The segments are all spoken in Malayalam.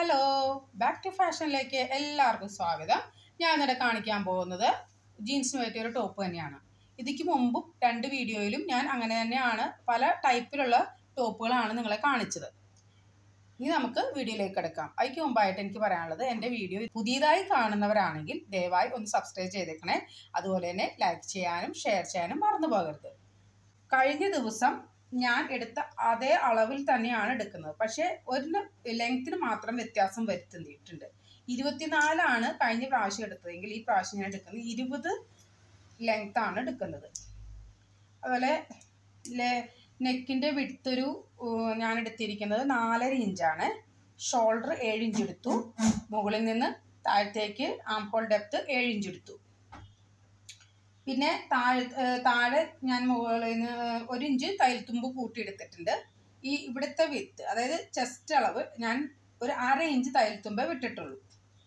ഹലോ ബാക്ക് ടു ഫാഷനിലേക്ക് എല്ലാവർക്കും സ്വാഗതം ഞാൻ ഇന്നിടെ കാണിക്കാൻ പോകുന്നത് ജീൻസിന് പറ്റിയ ഒരു ടോപ്പ് തന്നെയാണ് ഇതിക്ക് മുമ്പും രണ്ട് വീഡിയോയിലും ഞാൻ അങ്ങനെ തന്നെയാണ് പല ടൈപ്പിലുള്ള ടോപ്പുകളാണ് നിങ്ങളെ കാണിച്ചത് ഇനി നമുക്ക് വീഡിയോയിലേക്ക് എടുക്കാം അതിക്ക് മുമ്പായിട്ട് എനിക്ക് പറയാനുള്ളത് എൻ്റെ വീഡിയോ പുതിയതായി കാണുന്നവരാണെങ്കിൽ ദയവായി ഒന്ന് സബ്സ്ക്രൈബ് ചെയ്തേക്കണേ അതുപോലെ തന്നെ ലൈക്ക് ചെയ്യാനും ഷെയർ ചെയ്യാനും മറന്നു പോകരുത് കഴിഞ്ഞ ദിവസം ഞാൻ എടുത്ത അതേ അളവിൽ തന്നെയാണ് എടുക്കുന്നത് പക്ഷേ ഒരു ലെങ്ത്തിന് മാത്രം വ്യത്യാസം വരുത്തിയിട്ടുണ്ട് ഇരുപത്തിനാലാണ് കഴിഞ്ഞ പ്രാവശ്യം എടുത്തതെങ്കിൽ ഈ പ്രാവശ്യം ഞാൻ എടുക്കുന്നത് ഇരുപത് ലെങ്ത് ആണ് എടുക്കുന്നത് അതുപോലെ നെക്കിൻ്റെ വിടുത്തൊരു ഞാൻ എടുത്തിരിക്കുന്നത് നാലര ഇഞ്ചാണ് ഷോൾഡർ ഏഴ് ഇഞ്ച് എടുത്തു മുകളിൽ നിന്ന് താഴത്തേക്ക് ആം ഹോൾ ഡെപ്ത് ഏഴ് ഇഞ്ച് എടുത്തു പിന്നെ താഴെ താഴെ ഞാൻ മുകളിൽ നിന്ന് ഒരു ഇഞ്ച് തൈൽത്തുമ്പ് കൂട്ടിയെടുത്തിട്ടുണ്ട് ഈ ഇവിടുത്തെ വിത്ത് അതായത് ചെസ്റ്റ് അളവ് ഞാൻ ഒരു അര ഇഞ്ച് തൈൽത്തുമ്പേ വിട്ടിട്ടുള്ളൂ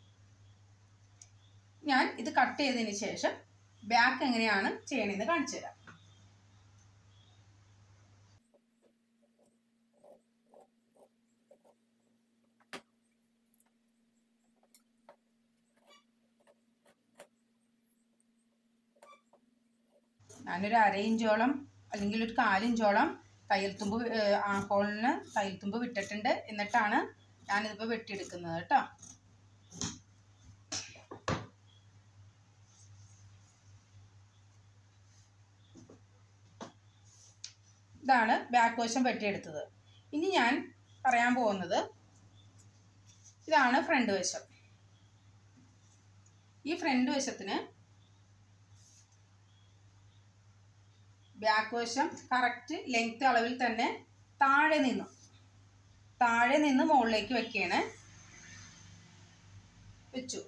ഞാൻ ഇത് കട്ട് ചെയ്തതിന് ശേഷം ബാക്ക് എങ്ങനെയാണ് ചെയ്യണമെന്ന് കാണിച്ചു തരാം ഞാനൊരു അര ഇഞ്ചോളം അല്ലെങ്കിൽ ഒരു കാലിഞ്ചോളം തയ്യൽ തുമ്പ് ഹോളിന് തയ്യൽ തുമ്പ് വിട്ടിട്ടുണ്ട് എന്നിട്ടാണ് ഞാനിതിപ്പോൾ വെട്ടിയെടുക്കുന്നത് കേട്ടോ ഇതാണ് ബാക്ക് വശം വെട്ടിയെടുത്തത് ഇനി ഞാൻ പറയാൻ പോകുന്നത് ഇതാണ് ഫ്രണ്ട് വശം ഈ ഫ്രണ്ട് വശത്തിന് ബാക്ക് വശം കറക്റ്റ് ലെങ്ത് അളവിൽ തന്നെ താഴെ നിന്നും താഴെ നിന്ന് മുകളിലേക്ക് വെക്കുകയാണ് വെച്ചു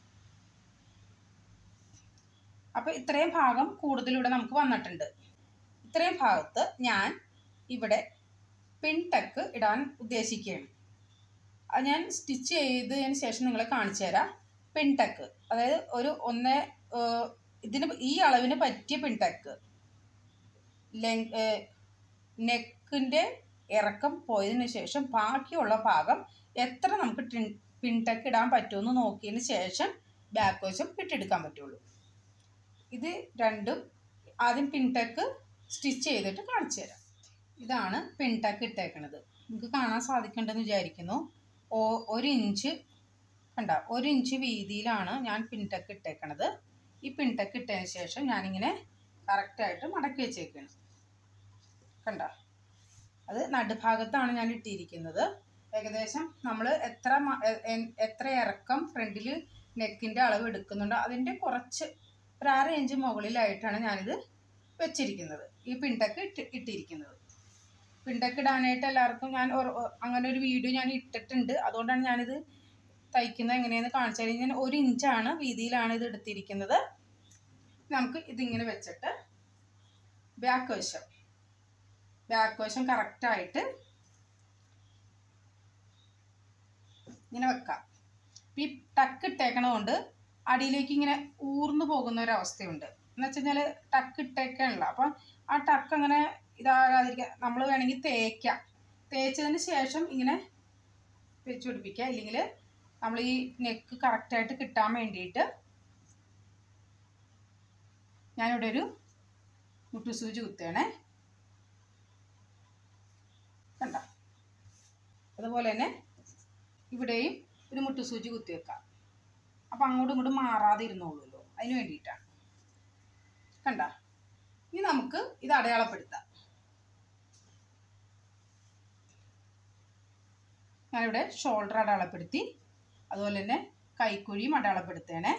അപ്പോൾ ഇത്രയും ഭാഗം കൂടുതലിവിടെ നമുക്ക് വന്നിട്ടുണ്ട് ഇത്രയും ഭാഗത്ത് ഞാൻ ഇവിടെ പിൻടക്ക് ഇടാൻ ഉദ്ദേശിക്കുകയാണ് അത് ഞാൻ സ്റ്റിച്ച് ചെയ്തതിന് ശേഷം നിങ്ങളെ കാണിച്ചു തരാം പിൻടക്ക് അതായത് ഒരു ഒന്ന് ഇതിന് ഈ അളവിന് പറ്റിയ പിൻടക്ക് ലെങ് നെക്കിൻ്റെ ഇറക്കം പോയതിന് ശേഷം ബാക്കിയുള്ള ഭാഗം എത്ര നമുക്ക് ടിൻ പിൻടക്ക് ഇടാൻ പറ്റുമെന്ന് നോക്കിയതിന് ശേഷം ബാക്ക് വശം ഇട്ടെടുക്കാൻ പറ്റുള്ളൂ ഇത് രണ്ടും ആദ്യം പിൻടക്ക് സ്റ്റിച്ച് ചെയ്തിട്ട് കാണിച്ചു തരാം ഇതാണ് പിൻടക്ക് ഇട്ടേക്കണത് നിങ്ങൾക്ക് കാണാൻ സാധിക്കുന്നുണ്ടെന്ന് വിചാരിക്കുന്നു ഓ ഒരു ഇഞ്ച് കണ്ട ഒരു ഇഞ്ച് വീതിയിലാണ് ഞാൻ പിൻടക്ക് ഇട്ടേക്കണത് ഈ പിൻടക്ക് ഇട്ടതിന് ശേഷം ഞാനിങ്ങനെ കറക്റ്റായിട്ട് മടക്കി വെച്ചേക്കണം കണ്ട അത് നടുഭാഗത്താണ് ഞാൻ ഇട്ടിരിക്കുന്നത് ഏകദേശം നമ്മൾ എത്ര എത്ര ഇറക്കം ഫ്രണ്ടിൽ നെക്കിൻ്റെ അളവ് എടുക്കുന്നുണ്ടോ അതിൻ്റെ കുറച്ച് ഒരു അര ഇഞ്ച് മുകളിലായിട്ടാണ് ഞാനിത് വെച്ചിരിക്കുന്നത് ഈ പിണ്ടക്ക് ഇട്ട് ഇട്ടിരിക്കുന്നത് പിണ്ടക്ക് ഇടാനായിട്ട് എല്ലാവർക്കും ഞാൻ അങ്ങനെ ഒരു വീഡിയോ ഞാൻ ഇട്ടിട്ടുണ്ട് അതുകൊണ്ടാണ് ഞാനിത് തയ്ക്കുന്നത് എങ്ങനെയെന്ന് കാണിച്ചാൽ ഞാൻ ഒരു ഇഞ്ചാണ് വീതിയിലാണ് ഇത് എടുത്തിരിക്കുന്നത് നമുക്ക് ഇതിങ്ങനെ വെച്ചിട്ട് ബാക്ക് വശം ബാക്ക് വശം കറക്റ്റായിട്ട് ഇങ്ങനെ വെക്കാം ഈ ടക്ക് ഇട്ടേക്കണതുകൊണ്ട് അടിയിലേക്ക് ഇങ്ങനെ ഊർന്നു പോകുന്ന ഒരു അവസ്ഥയുണ്ട് എന്ന് വെച്ച് കഴിഞ്ഞാൽ ടക്ക് ഇട്ടേക്കാണല്ലോ അപ്പം ആ ടക്ക് അങ്ങനെ ഇതാകാതിരിക്കാൻ നമ്മൾ വേണമെങ്കിൽ തേക്കാം തേച്ചതിന് ശേഷം ഇങ്ങനെ വെച്ച് പിടിപ്പിക്കുക ഇല്ലെങ്കിൽ നമ്മൾ ഈ നെക്ക് കറക്റ്റായിട്ട് കിട്ടാൻ വേണ്ടിയിട്ട് ഞാനിവിടെ ഒരു മുട്ടുസൂചി കുത്തുകയാണേ കണ്ട അതുപോലെ തന്നെ ഇവിടെയും ഒരു മുട്ടുസൂചി കുത്തി വെക്കാം അപ്പം അങ്ങോട്ടും ഇങ്ങോട്ടും മാറാതെ ഇരുന്നോളൂല്ലോ അതിന് വേണ്ടിയിട്ടാണ് കണ്ട ഇനി നമുക്ക് ഇത് അടയാളപ്പെടുത്താം ഞാനിവിടെ ഷോൾഡർ അടയാളപ്പെടുത്തി അതുപോലെ തന്നെ കൈക്കുഴിയും അടയാളപ്പെടുത്തേണേ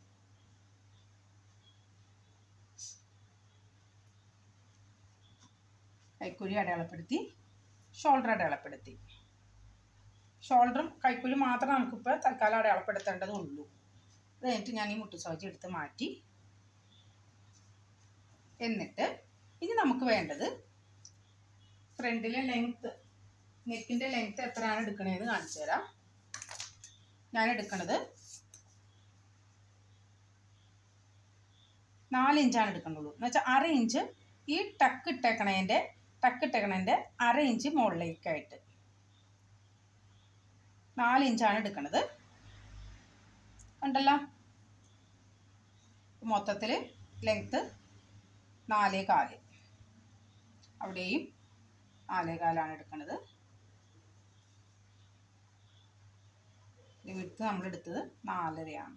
കൈക്കുഴി അടയാളപ്പെടുത്തി ഷോൾഡർ അടയാളപ്പെടുത്തി ഷോൾഡറും കൈക്കുഴി മാത്രം നമുക്കിപ്പോൾ തൽക്കാലം അടയാളപ്പെടുത്തേണ്ടതുള്ളൂ അത് കഴിഞ്ഞിട്ട് ഞാൻ ഈ മുട്ടുസോജി എടുത്ത് മാറ്റി എന്നിട്ട് ഇനി നമുക്ക് വേണ്ടത് ഫ്രണ്ടിലെ ലെങ്ത്ത് നെക്കിൻ്റെ ലെങ്ത്ത് എത്രയാണ് എടുക്കണതെന്ന് കാണിച്ചു തരാം ഞാൻ എടുക്കണത് നാല് ഇഞ്ചാണ് എടുക്കേണ്ടുള്ളൂ എന്ന് വെച്ചാൽ അര ഇഞ്ച് ഈ ടക്ക് ഇട്ടേക്കണതിൻ്റെ ടക്ക് ഇട്ടേക്കണതിൻ്റെ അര ഇഞ്ച് മുകളിലേക്കായിട്ട് നാല് ഇഞ്ചാണ് എടുക്കുന്നത് കണ്ടല്ലോ മൊത്തത്തിൽ ലെങ്ത്ത് നാലേ കാല് അവിടെയും നാലേ കാലാണ് എടുക്കുന്നത് വിടുത്ത് നമ്മൾ എടുത്തത് നാലരയാണ്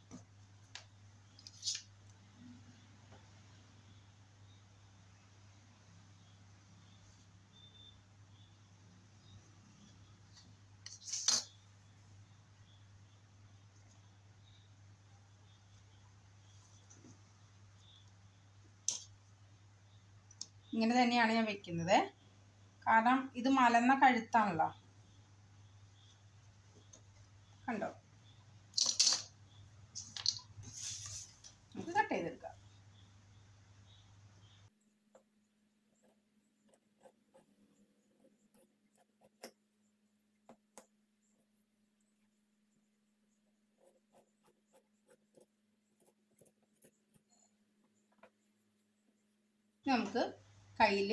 ഇങ്ങനെ തന്നെയാണ് ഞാൻ വെക്കുന്നത് കാരണം ഇത് മലന്ന കഴുത്താണല്ലോ കണ്ടോ നമുക്ക് കട്ട് ചെയ്തെടുക്കാം നമുക്ക് കയ്യിൽ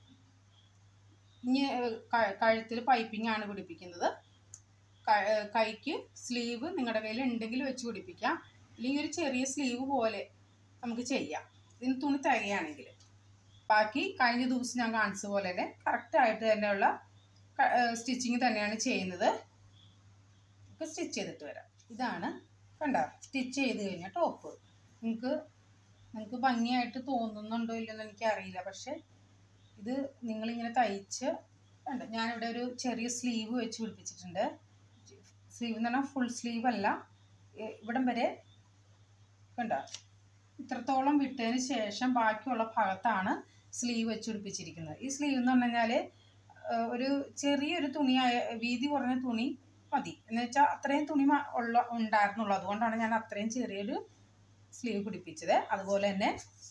ഇനി കഴുത്തിൽ പൈപ്പിംഗ് ആണ് പിടിപ്പിക്കുന്നത് ക- കൈക്ക് സ്ലീവ് നിങ്ങളുടെ കയ്യിൽ ഉണ്ടെങ്കിൽ വെച്ച് പിടിപ്പിക്കാം അല്ലെങ്കിൽ ഒരു ചെറിയ സ്ലീവ് പോലെ നമുക്ക് ചെയ്യാം ഇതിന് തുണി തികയാണെങ്കിൽ ബാക്കി കഴിഞ്ഞ ദിവസം ഞാൻ കാണിച്ച പോലെ തന്നെ കറക്റ്റായിട്ട് തന്നെയുള്ള സ്റ്റിച്ചിങ് തന്നെയാണ് ചെയ്യുന്നത് നമുക്ക് സ്റ്റിച്ച് ചെയ്തിട്ട് വരാം ഇതാണ് കണ്ടോ സ്റ്റിച്ച് ചെയ്ത് കഴിഞ്ഞാൽ ടോപ്പ് നിങ്ങൾക്ക് നിങ്ങൾക്ക് ഭംഗിയായിട്ട് തോന്നുന്നുണ്ടോ ഇല്ലെന്ന് എനിക്കറിയില്ല പക്ഷെ ഇത് നിങ്ങളിങ്ങനെ തയ്ച്ച് കണ്ടോ ഞാനിവിടെ ഒരു ചെറിയ സ്ലീവ് വെച്ച് പിടിപ്പിച്ചിട്ടുണ്ട് സ്ലീവ് എന്ന് പറഞ്ഞാൽ ഫുൾ സ്ലീവ് അല്ല ഇ- ഇവിടം വരെ കണ്ടോ ഇത്രത്തോളം വിട്ടതിന് ശേഷം ബാക്കിയുള്ള ഭാഗത്താണ് സ്ലീവ് വെച്ച് പിടിപ്പിച്ചിരിക്കുന്നത് ഈ സ്ലീവ് എന്ന് പറഞ്ഞു കഴിഞ്ഞാൽ ഒരു ചെറിയൊരു തുണിയായ വീതി കുറഞ്ഞ തുണി മതി എന്ന് വെച്ചാൽ അത്രയും തുണി മ- ഉള്ള ഉണ്ടായിരുന്നുള്ളൂ അതുകൊണ്ടാണ് ഞാൻ അത്രയും ചെറിയൊരു സ്ലീവ് പിടിപ്പിച്ചത് അതുപോലെ തന്നെ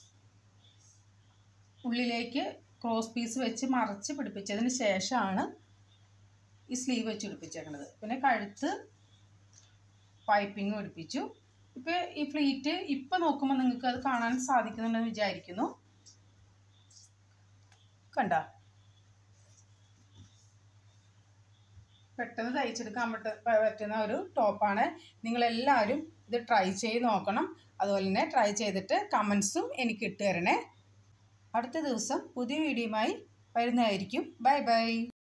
ഉള്ളിലേക്ക് ക്രോസ് പീസ് വെച്ച് മറച്ച് പിടിപ്പിച്ചതിന് ശേഷമാണ് ഈ സ്ലീവ് വെച്ച് പിടിപ്പിച്ചേക്കണത് പിന്നെ കഴുത്ത് പൈപ്പിംഗ് പിടിപ്പിച്ചു ഇപ്പം ഈ ഫ്ലീറ്റ് ഇപ്പം നോക്കുമ്പോൾ നിങ്ങൾക്ക് അത് കാണാൻ സാധിക്കുന്നുണ്ടെന്ന് വിചാരിക്കുന്നു കണ്ട പെട്ടെന്ന് തയ്ച്ചെടുക്കാൻ പറ്റ പറ്റുന്ന ഒരു ടോപ്പാണ് നിങ്ങളെല്ലാവരും ഇത് ട്രൈ ചെയ്ത് നോക്കണം അതുപോലെ തന്നെ ട്രൈ ചെയ്തിട്ട് കമൻസും എനിക്ക് ഇട്ട് തരണേ അടുത്ത ദിവസം പുതിയ വീഡിയോയുമായി വരുന്നതായിരിക്കും ബൈ ബൈ